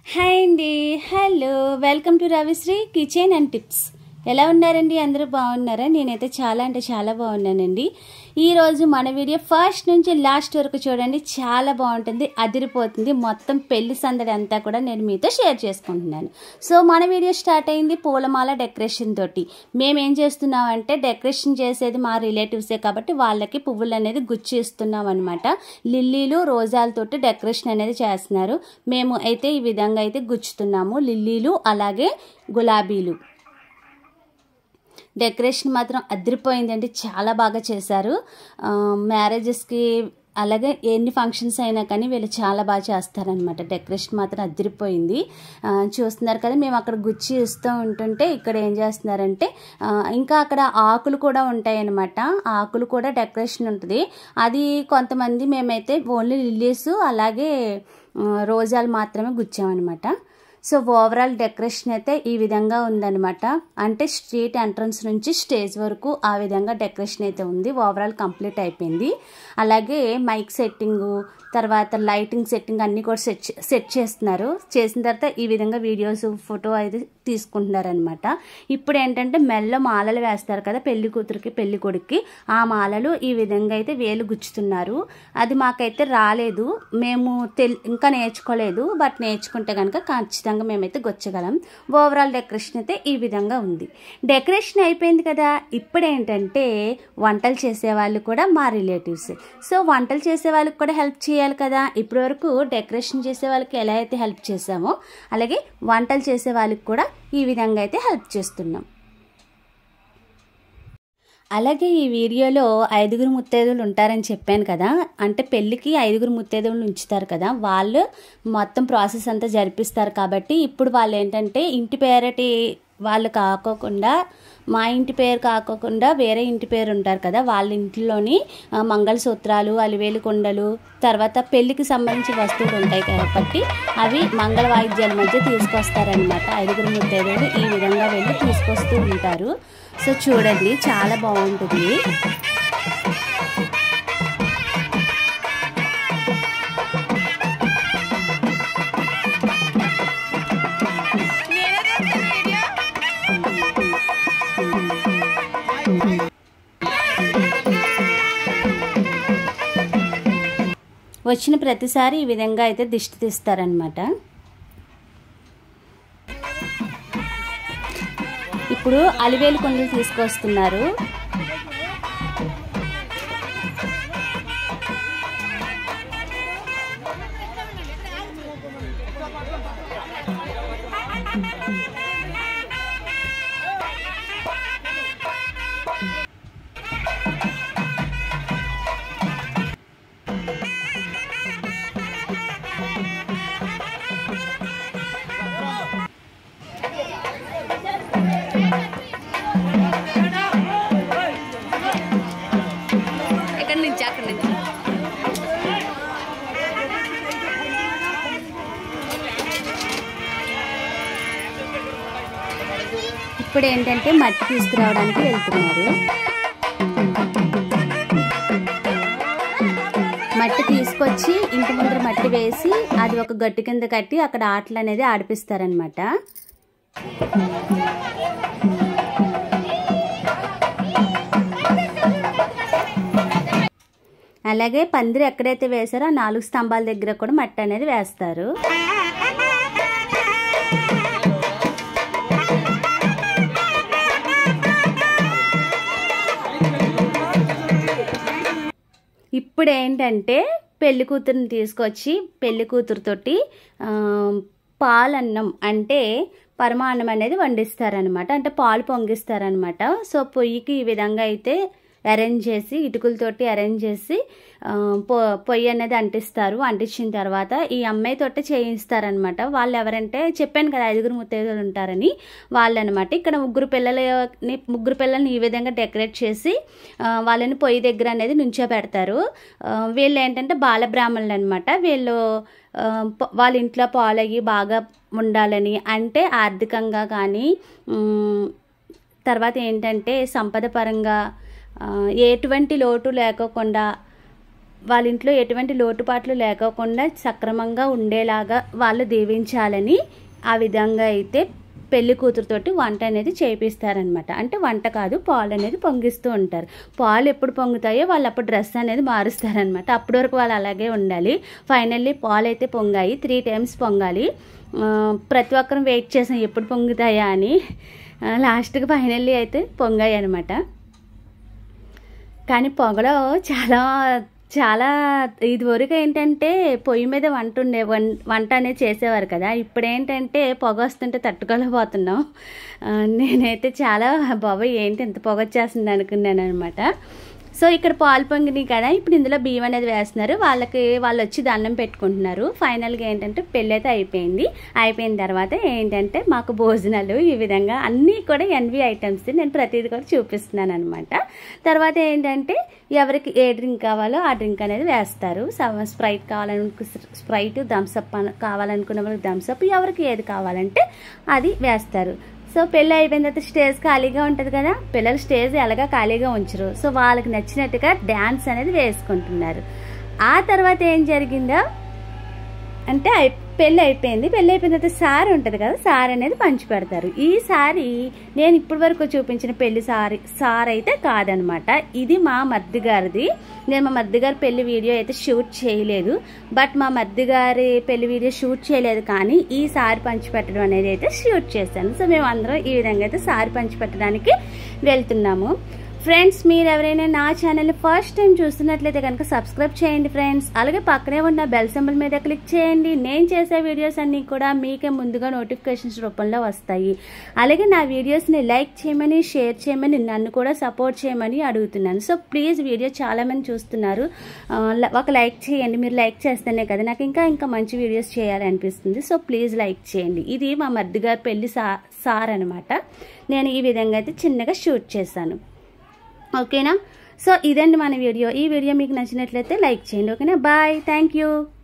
hi అండి hello welcome to Ravisri kitchen and tips ఎలా ఉన్నారండి అందరూ బాగున్నారా నేనైతే చాలా అంటే చాలా బాగున్నానండి ఈరోజు మన వీడియో ఫస్ట్ నుంచి లాస్ట్ వరకు చూడండి చాలా బాగుంటుంది అదిరిపోతుంది మొత్తం పెళ్లి సందడి అంతా కూడా నేను మీతో షేర్ చేసుకుంటున్నాను సో మన వీడియో స్టార్ట్ అయింది పూలమాల డెకరేషన్ తోటి మేము ఏం చేస్తున్నామంటే డెకరేషన్ చేసేది మా రిలేటివ్సే కాబట్టి వాళ్ళకి పువ్వులు అనేది గుచ్చి ఇస్తున్నాం అనమాట లిల్లీలు రోజాలతోటి డెకరేషన్ అనేది చేస్తున్నారు మేము అయితే ఈ విధంగా అయితే గుచ్చుతున్నాము లిల్లీలు అలాగే గులాబీలు డెకరేషన్ మాత్రం అదిరిపోయిందండి చాలా బాగా చేశారు మ్యారేజెస్కి అలాగే ఎన్ని ఫంక్షన్స్ అయినా కానీ వీళ్ళు చాలా బాగా చేస్తారనమాట డెకరేషన్ మాత్రం అదిరిపోయింది చూస్తున్నారు కదా మేము అక్కడ గుచ్చి ఇస్తూ ఉంటుంటే ఇక్కడ ఏం చేస్తున్నారంటే ఇంకా అక్కడ ఆకులు కూడా ఉంటాయి అనమాట ఆకులు కూడా డెకరేషన్ ఉంటుంది అది కొంతమంది మేమైతే ఓన్లీ లిల్లీస్ అలాగే రోజాలు మాత్రమే గుచ్చామన్నమాట సో ఓవరాల్ డెకరేషన్ అయితే ఈ విధంగా ఉందన్నమాట అంటే స్ట్రీట్ ఎంట్రన్స్ నుంచి స్టేజ్ వరకు ఆ విధంగా డెకరేషన్ అయితే ఉంది ఓవరాల్ కంప్లీట్ అయిపోయింది అలాగే మైక్ సెట్టింగు తర్వాత లైటింగ్ సెట్టింగ్ అన్నీ కూడా సెట్ సెట్ చేస్తున్నారు చేసిన తర్వాత ఈ విధంగా వీడియోస్ ఫోటో అయితే తీసుకుంటున్నారనమాట ఇప్పుడు ఏంటంటే మెల్ల మాలలు వేస్తారు కదా పెళ్లి కూతురికి పెళ్లి కొడుక్కి ఆ మాలలు ఈ విధంగా అయితే వేలు గుచ్చుతున్నారు అది మాకైతే రాలేదు మేము తెల్ ఇంకా నేర్చుకోలేదు బట్ నేర్చుకుంటే కనుక ఖచ్చితంగా మేమైతే గొచ్చగలం ఓవరాల్ డెకరేషన్ అయితే ఈ విధంగా ఉంది డెకరేషన్ అయిపోయింది కదా ఇప్పుడు ఏంటంటే వంటలు చేసేవాళ్ళు కూడా మా రిలేటివ్స్ సో వంటలు చేసే వాళ్ళకి కూడా హెల్ప్ చేయాలి కదా ఇప్పటి వరకు డెకరేషన్ చేసే వాళ్ళకి ఎలా అయితే హెల్ప్ చేసామో అలాగే వంటలు చేసే వాళ్ళకి కూడా ఈ విధంగా అయితే హెల్ప్ చేస్తున్నాం అలాగే ఈ వీడియోలో ఐదుగురు ముత్తైదువులు ఉంటారని చెప్పాను కదా అంటే పెళ్ళికి ఐదుగురు ముత్తైదువులు ఉంచుతారు కదా వాళ్ళు మొత్తం ప్రాసెస్ అంతా జరిపిస్తారు కాబట్టి ఇప్పుడు వాళ్ళు ఏంటంటే ఇంటి పేరటి వాళ్ళు కాకోకుండా మా ఇంటి పేరు కాకోకుండా వేరే ఇంటి పేరు ఉంటారు కదా వాళ్ళ ఇంట్లోని మంగళసూత్రాలు అలివేలు కొండలు తర్వాత పెళ్లికి సంబంధించిన వస్తువులు ఉంటాయి కాబట్టి అవి మంగళ వాయిద్యాల మధ్య తీసుకొస్తారనమాట ఐదుగురు ముత్తైదువులు ఈ విధంగా వెళ్ళి తీసుకొస్తూ ఉంటారు సో చూడండి చాలా బాగుంటుంది వచ్చిన ప్రతిసారి ఈ విధంగా అయితే దిష్టి తీస్తారనమాట ఇప్పుడు అలివేలు కొండలు తీసుకొస్తున్నారు ఎక్కడి నుంచి అక్కడి నుంచి ఇప్పుడు ఏంటంటే మట్టి తీసుకురావడానికి వెళ్తున్నారు మట్టి తీసుకొచ్చి ఇంటి ముందర మట్టి వేసి అది ఒక గట్టు కింద కట్టి అక్కడ ఆటలు అనేది ఆడిపిస్తారనమాట అలాగే పందిరి ఎక్కడైతే వేసారో ఆ నాలుగు స్తంభాల దగ్గర కూడా మట్టి అనేది వేస్తారు ఇప్పుడు ఏంటంటే పెళ్లి కూతురుని తీసుకొచ్చి పెళ్లి కూతురుతోటి పాలన్నం అంటే పరమాన్నం అనేది వండిస్తారనమాట అంటే పాలు పొంగిస్తారనమాట సో పొయ్యికి ఈ విధంగా అయితే అరేంజ్ చేసి ఇటుకలతోటి అరేంజ్ చేసి పొ పొయ్యి అనేది అంటిస్తారు అంటించిన తర్వాత ఈ అమ్మాయి తోటి చేయిస్తారనమాట వాళ్ళు ఎవరంటే చెప్పాను కదా ఐదుగురు ముత్తైదులు ఉంటారని వాళ్ళు అనమాట ఇక్కడ ముగ్గురు పిల్లలని ముగ్గురు పిల్లల్ని ఈ విధంగా డెకరేట్ చేసి వాళ్ళని పొయ్యి దగ్గర అనేది నుంచో పెడతారు వీళ్ళు ఏంటంటే బాలబ్రాహ్మణులు అనమాట వీళ్ళు వాళ్ళ ఇంట్లో పాలయ్యి బాగా ఉండాలని అంటే ఆర్థికంగా కానీ తర్వాత ఏంటంటే సంపద పరంగా ఎటువంటి లోటు లేకోకుండా వాళ్ళ ఇంట్లో ఎటువంటి లోటుపాట్లు లేకోకుండా సక్రమంగా ఉండేలాగా వాళ్ళు దీవించాలని ఆ విధంగా అయితే పెళ్లి కూతురుతోటి వంట అనేది చేపిస్తారనమాట అంటే వంట కాదు పాలు అనేది పొంగిస్తూ ఉంటారు పాలు ఎప్పుడు పొంగుతాయో వాళ్ళు అప్పుడు డ్రెస్ అనేది మారుస్తారనమాట అప్పటి వరకు వాళ్ళు అలాగే ఉండాలి ఫైనల్లీ పాలు అయితే పొంగాయి త్రీ టైమ్స్ పొంగాలి ఆ, ప్రతి ఒక్కరం వెయిట్ చేసాం ఎప్పుడు పొంగుతాయా అని ఆ, లాస్ట్కి ఫైనల్లీ అయితే పొంగాయి అనమాట కానీ పొగలో చాలా చాలా ఇదివరకు ఏంటంటే పొయ్యి మీద వంట ఉండే వం వంట అనేది చేసేవారు కదా ఇప్పుడు ఏంటంటే పొగ వస్తుంటే తట్టుకోలేకపోతున్నాం ఆ, నేనైతే చాలా బాబాయ్ ఏంటి ఎంత పొగ వచ్చేస్తుంది అనుకున్నాను అనమాట సో ఇక్కడ పాలు పొంగినాయి కదా ఇప్పుడు ఇందులో బియ్యం అనేది వేస్తున్నారు వాళ్ళకి వాళ్ళు వచ్చి దండం పెట్టుకుంటున్నారు ఫైనల్గా ఏంటంటే పెళ్ళి అయితే అయిపోయింది అయిపోయిన తర్వాత ఏంటంటే మాకు భోజనాలు ఈ విధంగా అన్నీ కూడా ఎన్వి ఐటమ్స్ నేను ప్రతిదీ కూడా చూపిస్తున్నాను అనమాట తర్వాత ఏంటంటే ఎవరికి ఏ డ్రింక్ కావాలో ఆ డ్రింక్ అనేది వేస్తారు సమ- స్ప్రైట్ కావాలనుకు స్ప్రైట్ థమ్స్అప్ కావాలనుకున్న వాళ్ళకి థమ్స్అప్ ఎవరికి ఏది కావాలంటే అది వేస్తారు సో పెళ్ళి అయిపోయిన తర్వాత స్టేజ్ ఖాళీగా ఉంటుంది కదా పిల్లలు స్టేజ్ ఎలాగా ఖాళీగా ఉంచరు సో వాళ్ళకి నచ్చినట్టుగా డ్యాన్స్ అనేది వేసుకుంటున్నారు ఆ తర్వాత ఏం జరిగిందో అంటే అయి పెళ్ళి అయిపోయింది పెళ్ళి అయిపోయిన తర్వాత సారీ ఉంటుంది కదా సారీ అనేది పంచి పెడతారు ఈ సారీ నేను ఇప్పటి వరకు చూపించిన పెళ్లి సారీ సారీ అయితే కాదనమాట ఇది మా మద్ది గారిది నేను మా మద్ది గారి పెళ్లి వీడియో అయితే షూట్ చేయలేదు బట్ మా మద్ది గారి పెళ్లి వీడియో షూట్ చేయలేదు కానీ ఈ సారీ పంచి పెట్టడం అనేది అయితే షూట్ చేశాను సో మేము అందరం ఈ విధంగా అయితే సారీ పంచి పెట్టడానికి వెళ్తున్నాము ఫ్రెండ్స్ మీరు ఎవరైనా నా ఛానల్ని ఫస్ట్ టైం చూస్తున్నట్లయితే కనుక సబ్స్క్రైబ్ చేయండి ఫ్రెండ్స్ అలాగే పక్కనే ఉన్న బెల్ సింబల్ మీద క్లిక్ చేయండి నేను చేసే వీడియోస్ అన్నీ కూడా మీకే ముందుగా నోటిఫికేషన్స్ రూపంలో వస్తాయి అలాగే నా వీడియోస్ని లైక్ చేయమని షేర్ చేయమని నన్ను కూడా సపోర్ట్ చేయమని అడుగుతున్నాను సో ప్లీజ్ వీడియో చాలామంది చూస్తున్నారు ఆ, ల- ఒక లైక్ చేయండి మీరు లైక్ చేస్తేనే కదా నాకు ఇంకా ఇంకా మంచి వీడియోస్ చేయాలనిపిస్తుంది సో ప్లీజ్ లైక్ చేయండి ఇది మా మర్ది గారి పెళ్లి సా సార్ అనమాట నేను ఈ విధంగా అయితే చిన్నగా షూట్ చేశాను ఓకేనా సో ఇదండి మన వీడియో ఈ వీడియో మీకు నచ్చినట్లయితే లైక్ చేయండి ఓకేనా బాయ్ థ్యాంక్ యూ